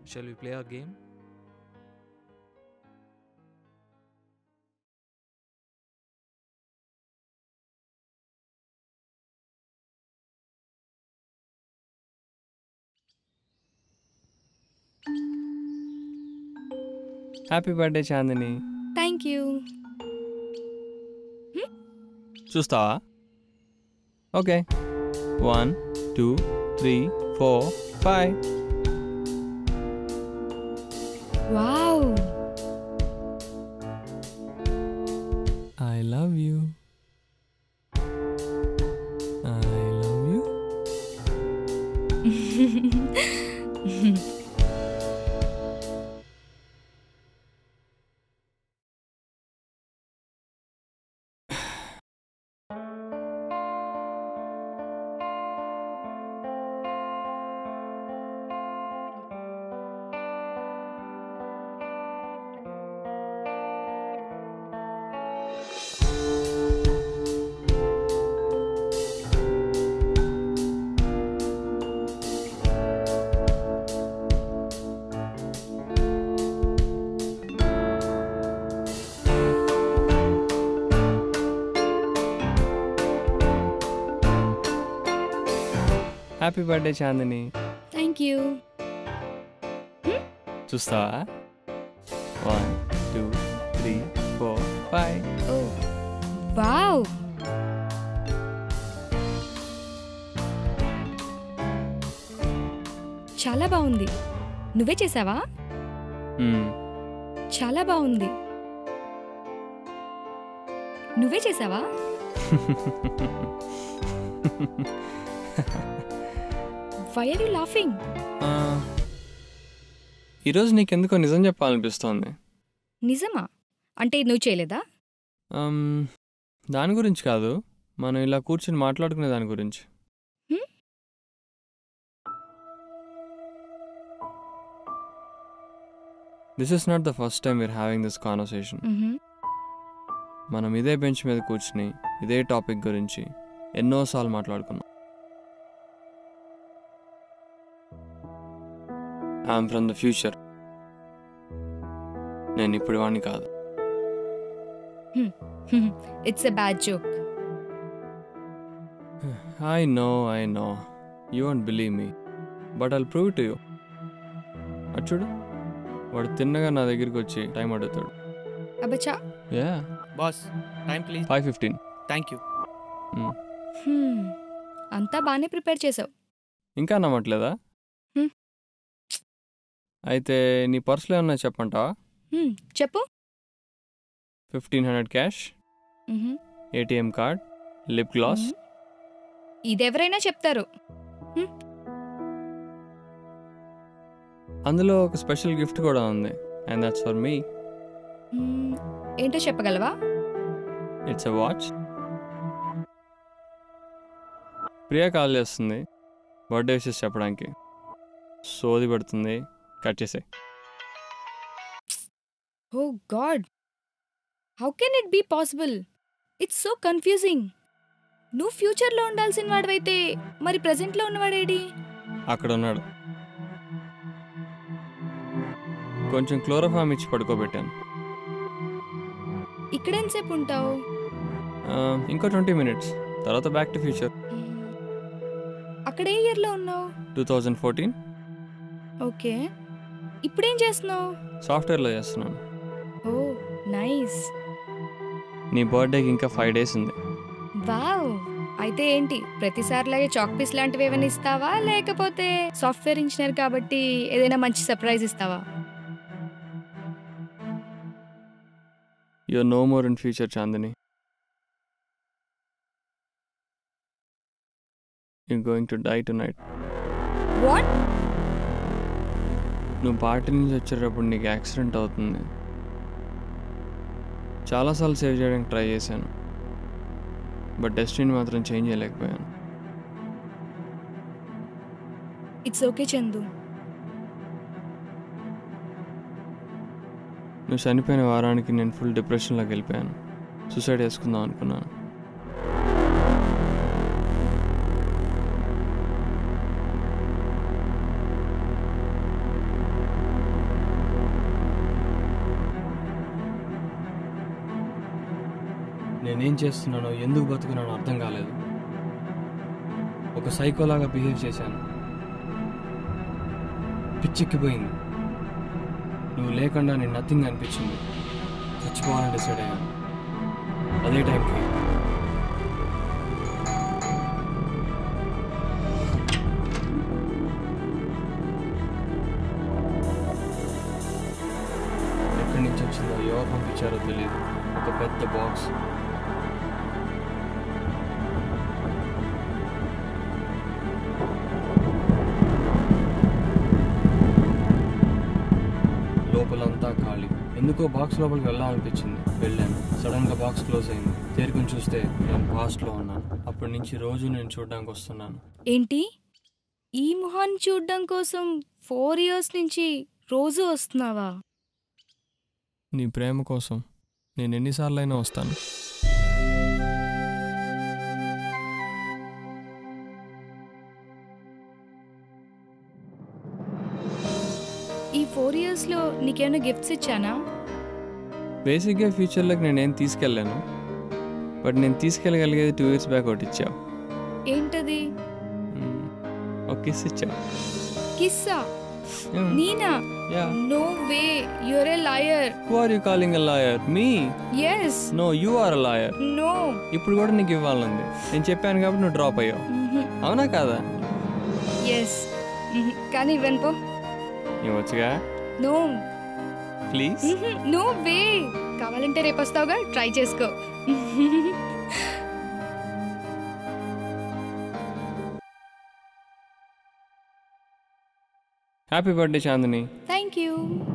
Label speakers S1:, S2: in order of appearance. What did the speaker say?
S1: Shall we play our game?
S2: Happy birthday Chandini
S3: thank you
S2: చూస్తావా okay one two three four five
S3: wow
S2: I love you I love you happy birthday Chandini
S3: thank you
S2: చూస్తావా one two three four five
S3: oh wow చాలా బాగుంది నువ్వే చేసావా చాలా బాగుంది నువ్వే చేసావా వై ఆర్ యూ లాఫింగ్
S2: ఈరోజు నీకెందుకో నిజం చెప్పాలనిపిస్తోంది
S3: నిజమా అంటే నువ్వు చేయలేదా
S2: Um, దాని గురించి కాదు మనం ఇలా కూర్చొని మాట్లాడుకునే దాని గురించి
S3: Hmm?
S2: This is not the first time we're having this conversation
S3: మ్హూ.
S2: మనం ఇదే బెంచ్ మీద కూర్చుని ఇదే టాపిక్ గురించి ఎన్నోసార్లు మాట్లాడుకున్నాం ఐఎమ్ ఫ్రమ్ ద ఫ్యూచర్ నేను ఇప్పుడు వాడిని కాదు
S3: it's a bad joke
S2: I know I know you won't believe me but I'll prove to you చూడు వాడు తిన్నగా నా దగ్గరికి వచ్చి టైం అడుగుతాడు
S3: అబ్బచ్చా
S2: yeah
S4: boss time please
S2: five fifteen
S4: thank you
S3: హ్మ్. అంతా బాగానే ప్రిపేర్ చేసావు
S2: ఇంకా నమ్మట్లేదా
S3: Hmm.
S2: అయితే నీ పర్సులో ఏమన్నా చెప్పంటావా
S3: హ్మ్, చెప్పు
S2: ఫిఫ్టీన్ హండ్రెడ్ క్యాష్
S3: మ్హూ.
S2: ఏటీఎం కార్డ్ లిప్ గ్లాస్
S3: మ్మ్. ఇదెవరైనా చెప్తారు
S2: అందులో ఒక స్పెషల్ గిఫ్ట్ కూడా ఉంది అండ్ దట్స్ ఫర్ మీ
S3: మ్మ్. ఏంటో చెప్పగలవా
S2: it's a watch Priya call చేస్తుంది బర్త్డే విషెస్ చెప్పడానికి సోది పెడుతుంది కట్ చేసే
S3: oh god how can it be possible it's so confusing నువ్వు ఫ్యూచర్లో ఉండాల్సిన వాడివైతే మరి ప్రజెంట్లో ఉన్నవాడేడి
S2: అక్కడ ఉన్నాడు కొంచెం క్లోరోఫామ్ ఇచ్చి పడుకోబెట్టాను
S3: ఇక్కడెంతసేపు ఉంటావు
S2: ఆ, ఇంకో ట్వంటీ మినిట్స్ తర్వాత బ్యాక్ టు ఫ్యూచర్
S3: అక్కడ ఏ ఇయర్లో ఉన్నావు
S2: టూ థౌజండ్ ఫోర్టీన్
S3: ఓకే ఇప్పుడేం చేస్తున్నావు
S2: సాఫ్ట్వేర్లో చేస్తున్నాను
S3: ఓ నైస్
S2: నీ బర్త్డేకి ఇంకా ఫైవ్ డేస్ ఉంది
S3: వావ్ అయితే ఏంటి ప్రతిసారిలాగే చాక్ పీస్ లాంటివి ఏమైనా ఇస్తావా లేకపోతే సాఫ్ట్వేర్ ఇంజనీర్ కాబట్టి ఏదైనా మంచి సర్ప్రైజ్ ఇస్తావా
S2: your no more in future Chandini you going to die tonight
S3: what
S2: నువ్వు పార్టీ నుంచి వచ్చేటప్పుడు నీకు యాక్సిడెంట్ అవుతుంది చాలాసార్లు సేవ్ చేయడానికి ట్రై చేశాను బట్ డెస్టినీ మాత్రం చేంజ్ చేయలేకపోయాను
S3: ఇట్స్ ఓకే చందు
S2: నువ్వు చనిపోయిన వారానికి నేను ఫుల్ డిప్రెషన్లోకి వెళ్ళిపోయాను సూసైడ్ చేసుకుందాం అనుకున్నాను నేనేం చేస్తున్నానో ఎందుకు బతుకున్నానో అర్థం కాలేదు ఒక సైకోలాగా బిహేవ్ చేశాను పిచ్చెక్కిపోయింది నువ్వు లేకుండా నేను నథింగ్ అనిపించింది చచ్చిపోవాలని డిసైడ్ అయ్యాను అదే టైంకి ఎక్కడి నుంచి వచ్చిందో ఎవరు పంపించారో తెలియదు ఒక పెద్ద బాక్స్ లోపలంతా ఖాళీ ఎందుకో బాక్స్ లోపలికి వెళ్ళాలనిపించింది వెళ్ళాను సడన్ గా బాక్స్ క్లోజ్ అయింది తేరుకుని చూస్తే నేను పాస్ట్ లో ఉన్నాను అప్పటి నుంచి రోజు నేను చూడడానికి వస్తున్నాను
S3: ఏంటి ఈ మొహాన్ని చూడ్డం కోసం ఫోర్ ఇయర్స్ నుంచి రోజు వస్తున్నావా
S2: నీ ప్రేమ కోసం నేను ఎన్నిసార్లు అయినా వస్తాను
S3: ఈ ఫోర్ ఇయర్స్లో నీకేమైనా గిఫ్ట్స్ ఇచ్చానా
S2: బేసిక్గా ఫ్యూచర్లోకి నేనేం తీసుకెళ్ళాను బట్ నేను తీసుకెళ్ళగలిగేది టూ ఇయర్స్ బ్యాక్ ఒకటి ఇచ్చావు
S3: ఏంటది
S2: మ్మ్. ఒక కిస్ ఇచ్చావు
S3: కిస్సా
S2: Yeah.
S3: నీనా
S2: yeah
S3: no way your a lawyer
S2: who are you calling a lawyer me
S3: yes
S2: no you are a lawyer
S3: no
S2: ఇప్పుడు కూడా నీకు ఇవ్వాలనుంది నేను చెప్పాను కాబట్టి నువ్వు డ్రాప్ అయ్యావు అవునా కాదా
S3: ఎస్ కానీ ఇవ్వను పో
S2: ఇవ్వచ్చుగా
S3: నో
S2: ప్లీజ్
S3: నో వే కావాలంటే రేపు వస్తావుగా ట్రై చేసుకో
S2: happy birthday Chandini
S3: thank you